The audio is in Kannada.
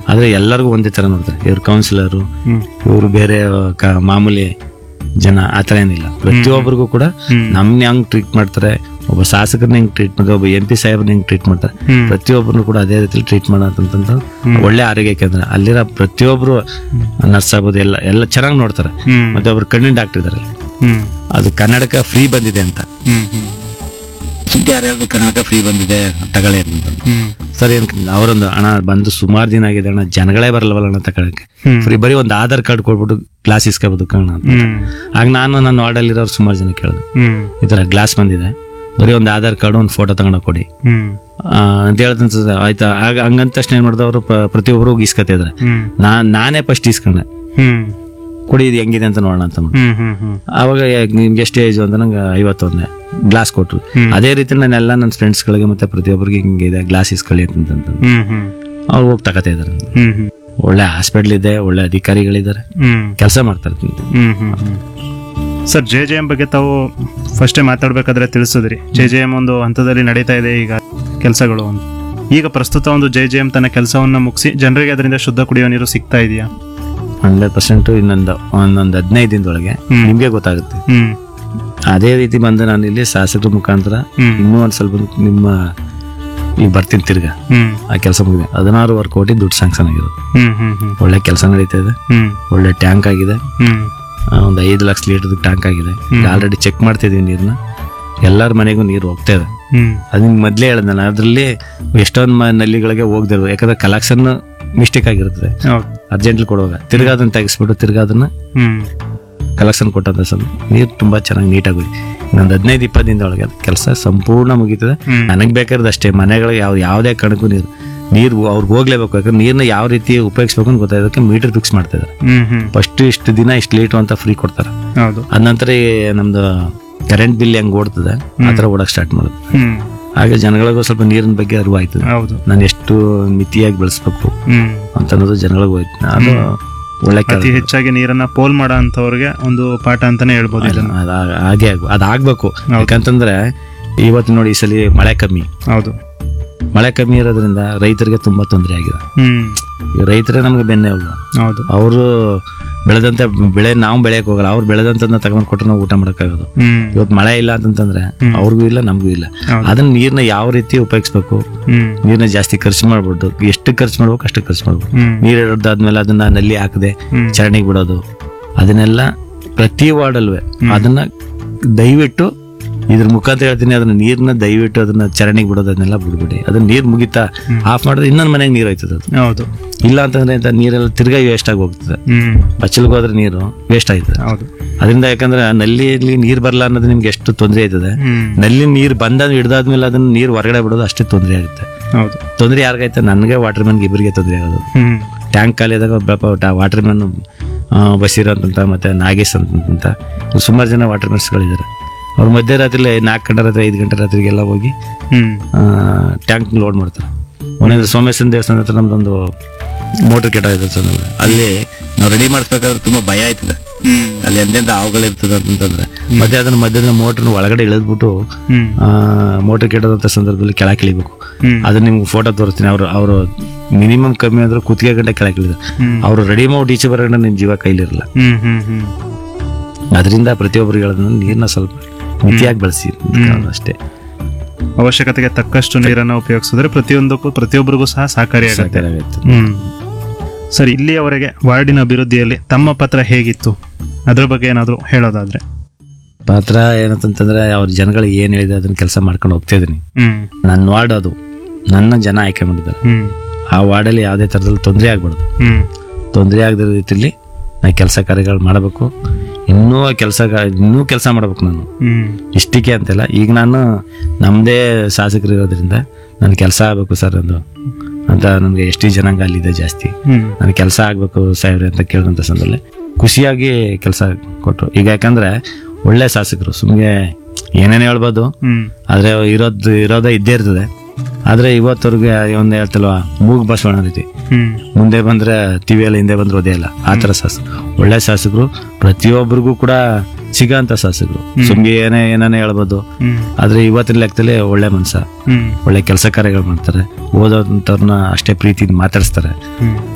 ಆದ್ರೆ ಎಲ್ಲರಿಗೂ ಒಂದೇ ತರ ನೋಡ್ತಾರೆ ಇವ್ರು ಕೌನ್ಸಿಲರು ಹ್ಮ್ ಇವರು ಬೇರೆ ಕ- ಮಾಮೂಲಿ ಜನ ಆತರ ಏನಿಲ್ಲ ಪ್ರತಿಯೊಬ್ಬರಿಗೂ ಕೂಡ ಹ್ಮ್. ನಮ್ನ ಹೆಂಗ್ ಟ್ರೀಟ್ ಮಾಡ್ತಾರೆ ಒಬ್ಬ ಶಾಸಕರನ್ನ ಹೆಂಗ್ ಟ್ರೀಟ್ ಮಾಡ್ತಾರೆ ಒಬ್ಬ ಎಂ ಪಿ ಸಾಹೇಬ್ರನ್ನ ಹೆಂಗ್ ಟ್ರೀಟ್ ಮಾಡ್ತಾರೆ ಹ್ಮ್. ಪ್ರತಿಯೊಬ್ಬರನ್ನು ಕೂಡ ಅದೇ ರೀತಿ ಟ್ರೀಟ್ ಮಾಡೋದಂತಂದ್ರೆ ಒಳ್ಳೆ ಆರೋಗ್ಯ ಕೇಂದ್ರ ಅಲ್ಲಿರೋ ಪ್ರತಿಯೊಬ್ರು ನರ್ಸ್ ಆಗ್ಬೋದು ಎಲ್ಲ ಎಲ್ಲ ಚೆನ್ನಾಗಿ ನೋಡ್ತಾರೆ ಹ್ಮ್ ಮತ್ತೆ ಒಬ್ರು ಕಣ್ಣಿನ ಡಾಕ್ಟರ್ ಇದಾರೆ ಹ್ಮ್ ಅದು ಕನ್ನಡಕ ಫ್ರೀ ಬಂದಿದೆ ಅಂತ ಹ್ಮ್ ಹ್ಮ್ ಸುದ್ದಿ ಯಾರ್ಯಾರು ಕನ್ನಡಕ ಫ್ರೀ ಬಂದಿದೆ ತಗೊಳ್ಳಿ ಅಂತ ಹ್ಮ್ ಸರ್ ಏನ್ ಅವರೊಂದು ಹಣ ಬಂದು ಸುಮಾರು ದಿನ ಆಗಿದೆ ಅಣ್ಣ ಜನಗಳೇ ಬರಲ್ವಲ್ಲ ಅಣ್ಣ ತಗೊಳಕ್ಕೆ ಹ್ಮ್. ಫ್ರೀ ಬರೀ ಒಂದು ಆಧಾರ್ ಕಾರ್ಡ್ ಕೊಟ್ಬಿಟ್ಟು ಗ್ಲಾಸ್ ಇಸ್ಕೋಬೋದು ಕಣ ಅಂತ ಹ್ಮ್ ಆಗ ನಾನು ನನ್ನ ವಾರ್ಡಲ್ಲಿರೋರು ಸುಮಾರು ಜನ ಕೇಳಿದೆ ಹ್ಮ್ ಈ ಥರ ಗ್ಲಾಸ್ ಬಂದಿದೆ ಬರೀ ಒಂದು ಆಧಾರ್ ಕಾರ್ಡ್ ಒಂದು ಫೋಟೋ ತಗೊಂಡು ಕೊಡಿ ಹ್ಮ್ ಆ, ಅಂತ ಹೇಳ್ದಂತ ಆಯ್ತಾ ಆಗ ಹಂಗಂತ ತಕ್ಷಣ ಏನ್ ಮಾಡಿದವರು ಪ್ರತಿಯೊಬ್ಬರು ಇಸ್ಕೊತಿದ್ದಾರೆ ಹ್ಮ್ ನಾ ನಾನೇ ಫಸ್ಟ್ ಇಸ್ಕೊಂಡೆ ಹ್ಮ್ ಕೊಡಿ ಇದು ಹೆಂಗಿದೆ ಅಂತ ನೋಡೋಣ ಅಂತ ನೋಡಿ ಹ್ಮ್ ಹ್ಮ್ ಹ್ಮ್ ಆವಾಗ ನಿಮ್ಗೆ ಎಷ್ಟು ಏಜ್ ಅಂತ ನಂಗೆ ಐವತ್ತೊಂದನೇ ಗ್ಲಾಸ್ ಕೊಟ್ರು ಅದೇ ರೀತಿ ನಾನೆಲ್ಲ ನನ್ನ ಫ್ರೆಂಡ್ಸ್ಗಳಿಗೆ ಮತ್ತೆ ಪ್ರತಿಯೊಬ್ಬರಿಗೆ ಹಿಂಗಿದೆ ಗ್ಲಾಸ್ ಇಸ್ಕೊಳ್ಳಿ ಅಂತಂತ ಹ್ಮ್ ಹ್ಮ್ ಅವ್ರು ಹೋಗಿ ತಗೋತಾ ಇದ್ದಾರೆ ಹ್ಮ್ ಹ್ಮ್ ಒಳ್ಳೆ ಹಾಸ್ಪಿಟ್ಲ್ ಇದೆ ಒಳ್ಳೆ ಅಧಿಕಾರಿಗಳಿದ್ದಾರೆ ಹ್ಮ್ ಕೆಲಸ ಮಾಡ್ತಾರೆ hmm hmm hmm sir J J M ಬಗ್ಗೆ ತಾವು ಫಸ್ಟೇ ಮಾತಾಡ್ಬೇಕಾದ್ರೆ ತಿಳಿಸಿದ್ರಿ ಜೆ ಜೆ ಎಂ ಒಂದು ಹಂತದಲ್ಲಿ ನಡೀತಾ ಇದೆ ಈಗ ಕೆಲಸಗಳು ಅಂತ ಈಗ ಪ್ರಸ್ತುತ ಒಂದು ಜೆ ಜೆ ಎಂ ತನ್ನ ಕೆಲಸವನ್ನ ಮುಗಿಸಿ ಜನರಿಗೆ ಅದರಿಂದ ಶುದ್ಧ ಕುಡಿಯುವ ನೀರು ಸಿಗ್ತಾ ಇದೆಯಾ ಹಂಡ್ರೆಡ್ ಪರ್ಸೆಂಟ್ ಇನ್ನೊಂದು ಒಂದೊಂದು ಹದಿನೈದು ದಿನದೊಳಗೆ ಹ್ಮ್. ನಿಮ್ಗೆ ಗೊತ್ತಾಗುತ್ತೆ ಹ್ಮ್ ಅದೇ ರೀತಿ ಬಂದು ನಾನು ಇಲ್ಲಿ ಶಾಸಕರ ಮುಖಾಂತರ ಹ್ಮ್. ಇನ್ನೂ ಒಂದ್ ಸ್ವಲ್ಪ ನಿಮ್ಮ ಈಗ ಬರ್ತೀನಿ ತಿರ್ಗಾ ಹ್ಮ್ ಆ ಕೆಲಸ ಮುಗಿದೆ ಹದಿನಾರುವರೆ ಕೋಟಿ ದುಡ್ಡು ಸ್ಯಾಂಕ್ಷನ್ ಆಗಿರೋದು ಹ್ಮ್ ಹ್ಮ್ ಹ್ಮ್ ಒಳ್ಳೆ ಕೆಲಸ ನಡೀತಾ ಇದೆ ಹ್ಮ್ ಒಳ್ಳೆ ಟ್ಯಾಂಕ್ ಆಗಿದೆ ಹ್ಮ್ ಆ, ಒಂದು ಐದು ಲಕ್ಷ ಲೀಟರ್ ಟ್ಯಾಂಕ್ ಆಗಿದೆ ಆಲ್ರೆಡಿ ಚೆಕ್ ಮಾಡ್ತಿದೀವಿ ನೀರನ್ನ ಎಲ್ಲರ ಮನೆಗೂ ನೀರು ಹೋಗ್ತಾ ಇದೆ ಹ್ಮ್ ಅದು ನಿಮ್ಗೆ ಮೊದಲೇ ಹೇಳಿದೆ ನಾನು ಅದರಲ್ಲಿ ಎಷ್ಟೊಂದು ಮ ನಲ್ಲಿಗಳಿಗೆ ಹೋಗ್ದಿರೋ ಯಾಕಂದ್ರೆ ಕಲೆಕ್ಷನ್ ಮಿಸ್ಟೇಕ್ ಆಗಿರ್ತದೆ ಹೌದು ಅರ್ಜೆಂಟ್ಲಿ ಕೊಡುವಾಗ ತಿರ್ಗಾ ಅದನ್ನ ತೆಗಿಸ್ಬಿಟ್ಟು ತಿರ್ಗಾ ಅದನ್ನ ಹ್ಮ್ ಕಲೆಕ್ಷನ್ ಕೊಟ್ಟಂತ ಸಮಯ ನೀರು ತುಂಬಾ ಚೆನ್ನಾಗಿ ನೀಟಾಗಿ ಹೋಯ್ತು ಇನ್ನೊಂದು ಹದಿನೈದು ಇಪ್ಪತ್ತು ದಿನದೊಳಗೆ ಅದು ಕೆಲಸ ಸಂಪೂರ್ಣ ಮುಗೀತದೆ ಹ್ಮ್. ನನಗೆ ಬೇಕಾದ್ರೆ ಅಷ್ಟೇ ಮನೆಗಳಿಗೆ ಯಾವ ಯಾವುದೇ ಕಣಕ್ಕೂ ನೀರು ನೀರು ಅವ್ರಿಗೆ ಹೋಗ್ಲೇಬೇಕು ಯಾಕಂದ್ರೆ ನೀರನ್ನ ಯಾವ ರೀತಿ ಉಪಯೋಗಿಸ್ಬೇಕು ಅಂತ ಗೊತ್ತಾಗೋದಕ್ಕೆ ಮೀಟರ್ ಫಿಕ್ಸ್ ಮಾಡ್ತಾ ಇದ್ದಾರೆ ಹ್ಮ್ ಹ್ಮ್ ಫಸ್ಟ್ ಇಷ್ಟು ದಿನ ಇಷ್ಟು ಲೀಟರ್ ಅಂತ ಫ್ರೀ ಕೊಡ್ತಾರೆ ಹೌದು ಅದ ನಂತರ ಈ ನಮ್ದು ಕರೆಂಟ್ ಬಿಲ್ ಹೆಂಗ್ ಓಡ್ತದೆ ಆ ಥರ ಓಡಕ್ ಸ್ಟಾರ್ಟ್ ಮಾಡೋದು ಹ್ಮ್ ಹಾಗೆ ಜನಗಳಿಗೂ ಸ್ವಲ್ಪ ನೀರಿನ ಬಗ್ಗೆ ಅರಿವು ಆಯ್ತದೆ ಹೌದು ನಾನು ಎಷ್ಟು ಮಿತಿಯಾಗಿ ಬೆಳೆಸ್ಬೇಕು ಹ್ಮ್ ಅಂತ ಅನ್ನೋದು ಜನಗಳಿಗೆ ಹೋಯ್ತು ಅದು ಒಳ್ಳೆ ಕೆಲ್ಸ. ಅತಿ ಹೆಚ್ಚಾಗಿ ನೀರನ್ನ ಪೋಲ್ ಮಾಡೋ ಅಂತವ್ರಿಗೆ ಒಂದು ಪಾಠ ಅಂತಾನೆ ಹೇಳ್ಬೋದು ಇದನ್ನ ಅದ್ ಆ- ಹಾಗೆ ಆಗ್ಬ- ಅದಾಗ್ಬೇಕು ಯಾಕಂತಂದ್ರೆ ಇವತ್ತು ನೋಡಿ ಈ ಸಲ ಮಳೆ ಕಮ್ಮಿ ಹೌದು ಮಳೆ ಕಮ್ಮಿ ಇರೋದ್ರಿಂದ ರೈತರಿಗೆ ತುಂಬಾ ತೊಂದರೆ ಆಗಿದೆ ಹ್ಮ್ ಈ ರೈತರೇ ನಮ್ಗೆ ಬೆನ್ನೆ ಹೋಗು ಹೌದು ಅವರು ಬೆಳೆದಂತ ಬೆಳೆ ನಾವು ಬೆಳೆಯಕ್ ಹೋಗಲ್ಲ ಅವ್ರು ಬೆಳೆದಂತದನ್ನ ತಗೊಂಡ್ ಕೊಟ್ಟರೆ ನಾವು ಊಟ ಮಾಡೋಕ್ಕಾಗೋದು ಹ್ಮ್ ಇವತ್ತು ಮಳೆ ಇಲ್ಲ ಅಂತಂತಂದ್ರೆ ಅವ್ರಿಗೂ ಇಲ್ಲ ನಮಗೂ ಇಲ್ಲ ಹೌದು. ಅದನ್ನ ನೀರ್ನ ಯಾವ ರೀತಿ ಉಪಯೋಗಿಸ್ಬೇಕು ಹ್ಮ್ ನೀರ್ನ ಜಾಸ್ತಿ ಖರ್ಚು ಮಾಡ್ಬಾರ್ದು ಎಷ್ಟು ಖರ್ಚು ಮಾಡ್ಬೇಕು ಅಷ್ಟು ಖರ್ಚು ಮಾಡ್ಬೇಕು ಹ್ಮ್ ನೀರು ಹಿಡ್ದಾದ್ಮೇಲೆ ಅದನ್ನ ನಲ್ಲಿ ಹಾಕದೆ ಹ್ಮ್. ಚರಣಿಗೆ ಬಿಡೋದು ಅದನ್ನೆಲ್ಲ ಪ್ರತಿ ವಾರ್ಡಲ್ವೇ ಅದನ್ನ ದಯವಿಟ್ಟು ಇದ್ರ ಮುಖಾಂತರ ಹೇಳ್ತೀನಿ ಅದನ್ನ ನೀರ್ನ ದಯವಿಟ್ಟು ಅದನ್ನ ಚರಣಿಗೆ ಬಿಡೋದು ಅದನ್ನೆಲ್ಲ ಬಿಡ್ಬಿಡಿ ಅದನ್ನ ನೀರ್ ಮುಗಿತಾ ಆಫ್ ಮಾಡಿದ್ರೆ ಇನ್ನೊಂದು ಮನೆಗೆ ನೀರು ಹೋಯ್ತದೆ ಅದು ಹೌದು ಇಲ್ಲ ಅಂತಂದ್ರೆ ಎಂತ ನೀರೆಲ್ಲ ತಿರ್ಗಾ ವೇಸ್ಟ್ ಆಗಿ ಹೋಗ್ತದೆ ಹ್ಮ್ ಬಚ್ಚಲ್ಗೆ ಹೋದ್ರೆ ನೀರು ವೇಸ್ಟ್ ಆಯ್ತದೆ ಹೌದು ಅದರಿಂದ ಯಾಕಂದ್ರೆ ಆ ನಲ್ಲಿಯಲ್ಲಿ ನೀರ್ ಬರಲ್ಲ ಅನ್ನೋದು ನಿಮ್ಗೆ ಎಷ್ಟು ತೊಂದರೆ ಆಯ್ತದೆ ಹ್ಮ್ ನಲ್ಲಿ ನೀರು ಬಂದ ಹಿಡ್ದಾದ್ಮೇಲೆ ಅದನ್ನ ನೀರು ಹೊರಗಡೆ ಬಿಡೋದು ಅಷ್ಟೇ ತೊಂದರೆ ಆಗುತ್ತೆ ಹೌದು ತೊಂದರೆ ಯಾರಿಗೈತೆ ನನಗೆ ವಾಟರ್ ಮ್ಯಾನ್ಗೆ ಇಬ್ಬರಿಗೆ ತೊಂದರೆ ಆಗೋದು ಹ್ಮ್ ಟ್ಯಾಂಕ್ ಖಾಲಿಯಾದಾಗ ಒಬ್ಬ ವಾಟರ್ ಮ್ಯಾನ್ ಬಸೀರ್ ಅಂತಂತ ಮತ್ತೆ ನಾಗೇಶ್ ಅಂತಂತ ಸುಮಾರು ಜನ ವಾಟರ್ ಮ್ಯಾನ್ಸ್ಗಳಿದ್ದಾರೆ ಅವ್ರು ಮಧ್ಯರಾತ್ರಿ ನಾಲ್ಕು ಗಂಟೆ ರಾತ್ರಿ ಐದು ಗಂಟೆ ರಾತ್ರಿಗೆಲ್ಲ ಹೋಗಿ ಹ್ಮ್ ಟ್ಯಾಂಕ್ ಲೋಡ್ ಮಾಡ್ತಾರೆ ಒಂದೊಂದು ಸೋಮೇಶ್ವರ ದೇವಸ್ಥಾನ ಹತ್ರ ನಮ್ದೊಂದು ಮೋಟರ್ ಕೆಟ್ಟಾಗಿದೆ ಸರ್ ನಮ್ಗೆ. ಅಲ್ಲಿ ನಾವು ರೆಡಿ ಮಾಡಿಸ್ಬೇಕಾದ್ರೆ ತುಂಬಾ ಭಯ ಆಯ್ತದೆ ಹ್ಮ್ ಅಲ್ಲಿ ಎಂತೆಂತ ಹಾವುಗಳು ಇರ್ತದೆ ಅಂತಂದ್ರೆ ಮತ್ತೆ ಅದನ್ನ ಮಧ್ಯದ ಮೋಟರ್ನ ಒಳಗಡೆ ಇಳಿದ್ಬಿಟ್ಟು ಹ್ಮ್ ಮೋಟರ್ ಕೆಟ್ಟದಂತ ಸಂದರ್ಭದಲ್ಲಿ ಕೆಳಗೆ ಇಳಿಬೇಕು ಹ್ಮ್ ಅದನ್ನ ನಿಮ್ಗೆ ಫೋಟೋ ತೋರಿಸ್ತೀನಿ ಅವರು ಅವರು ಮಿನಿಮಮ್ ಕಮ್ಮಿ ಅಂದ್ರೆ ಕುತ್ತಿಗೆ ಗಂಟೆ ಕೆಳಗೆ ಇಳಿದ ಹ್ಮ್ ಅವರು ರೆಡಿ ಮಾಡಿ ಈಚೆ ಬರೋಣ ನಿಮ್ ಜೀವ ಕೈಲಿರಲ್ಲ ಹ್ಮ್ ಹ್ಮ್ ಹ್ಮ್ ಅದರಿಂದ ಪ್ರತಿಯೊಬ್ಬರಿಗೆ ಹೇಳೋದನ್ನ ನೀರ್ನ ಸ್ವಲ್ಪ ಮಿತಿಯಾಗಿ ಬಳಸಿ ಅಷ್ಟೇ ಅವಶ್ಯಕತೆಗೆ ತಕ್ಕಷ್ಟು ನೀರನ್ನು ಉಪಯೋಗಿಸಿದ್ರೆ ಪ್ರತಿಯೊಂದಕ್ಕೂ ಪ್ರತಿಯೊಬ್ಬರಿಗೂ ಸಹ ಸಹಕಾರಿಯಾಗುತ್ತೆ ಸಾಕಾಗುತ್ತೆ. ಹ್ಮ್ ಸರ್ ಇಲ್ಲಿಯವರೆಗೆ ವಾರ್ಡಿನ ಅಭಿವೃದ್ಧಿಯಲ್ಲಿ ತಮ್ಮ ಪತ್ರ ಹೇಗಿತ್ತು ಅದ್ರ ಬಗ್ಗೆ ಏನಾದರೂ ಹೇಳೋದಾದ್ರೆ ಪಾತ್ರ ಏನಂತಂತಂದ್ರೆ ಅವ್ರ ಜನಗಳಿಗೆ ಏನ್ ಹೇಳಿದೆ ಅದನ್ನ ಕೆಲಸ ಮಾಡ್ಕೊಂಡು ಹೋಗ್ತಾ ಇದೀನಿ ಹ್ಮ್ ನನ್ನ ವಾರ್ಡ್ ಅದು ನನ್ನ ಜನ ಆಯ್ಕೆ ಮಾಡಿದ್ದಾರೆ ಹ್ಮ್ ಆ ವಾರ್ಡಲ್ಲಿ ಯಾವುದೇ ಥರದಲ್ಲಿ ತೊಂದರೆ ಆಗ್ಬಾರ್ದು ಹ್ಮ್ ತೊಂದರೆ ಆಗದ ರೀತಿಯಲ್ಲಿ ನಾ ಕೆಲಸ ಕಾರ್ಯಗಳು ಮಾಡಬೇಕು ಇನ್ನೂ ಕೆಲಸ ಇನ್ನೂ ಕೆಲಸ ಮಾಡ್ಬೇಕು ನಾನು ಹ್ಮ್ ಇಷ್ಟಕ್ಕೆ ಅಂತೆಲ್ಲ ಈಗ ನಾನು ನಮ್ಮದೇ ಶಾಸಕರು ಇರೋದ್ರಿಂದ ನನ್ನ ಕೆಲಸ ಆಗಬೇಕು ಸರ್ ಅದು ಅಂತ ನನಗೆ ಎಷ್ಟು ಜನಾಂಗ ಅಲ್ಲಿದೆ ಜಾಸ್ತಿ ಹ್ಮ್ ನನ್ನ ಕೆಲಸ ಆಗಬೇಕು ಸಾಹೇಬ್ರೆ ಅಂತ ಕೇಳಿದಂಥ ಸಂದರ್ಭದಲ್ಲಿ ಖುಷಿಯಾಗಿ ಕೆಲಸ ಕೊಟ್ಟರು ಈಗ ಯಾಕಂದ್ರೆ ಒಳ್ಳೆ ಶಾಸಕರು ಸುಮ್ಮನೆ ಏನೇನು ಹೇಳ್ಬೋದು ಹ್ಮ್ ಆದರೆ ಇರೋದು ಇರೋದೇ ಇದ್ದೇ ಇರ್ತದೆ ಆದರೆ ಇವತ್ತವ್ರಿಗೆ ಒಂದು ಹೇಳ್ತಲ್ವ ಮೂಗು ಬಸವಣ್ಣ ರೀತಿ ಹ್ಮ್ ಮುಂದೆ ಬಂದ್ರೆ ಟಿವಿಯಲ್ಲಿ ಹಿಂದೆ ಬಂದ್ರೆ ಓದೇ ಇಲ್ಲ ಆ ಥರ ಶಾಸಕ ಒಳ್ಳೆ ಶಾಸಕರು ಪ್ರತಿಯೊಬ್ಬರಿಗೂ ಕೂಡ ಸಿಗೋಂಥ ಶಾಸಕರು ಸುಮ್ಗೆ ಏನೇ ಏನೇ ಹೇಳ್ಬೋದು ಹ್ಮ್ ಆದ್ರೆ ಇವತ್ತಿನ ಲೆಕ್ಕದಲ್ಲಿ ಒಳ್ಳೆ ಮನ್ಸ ಹ್ಮ್ ಒಳ್ಳೆ ಕೆಲಸ ಕಾರ್ಯಗಳು ಮಾಡ್ತಾರೆ ಓದೋಂಥವ್ರನ್ನ ಅಷ್ಟೇ ಪ್ರೀತಿಯಿಂದ ಮಾತಾಡಿಸ್ತಾರೆ ಹ್ಮ್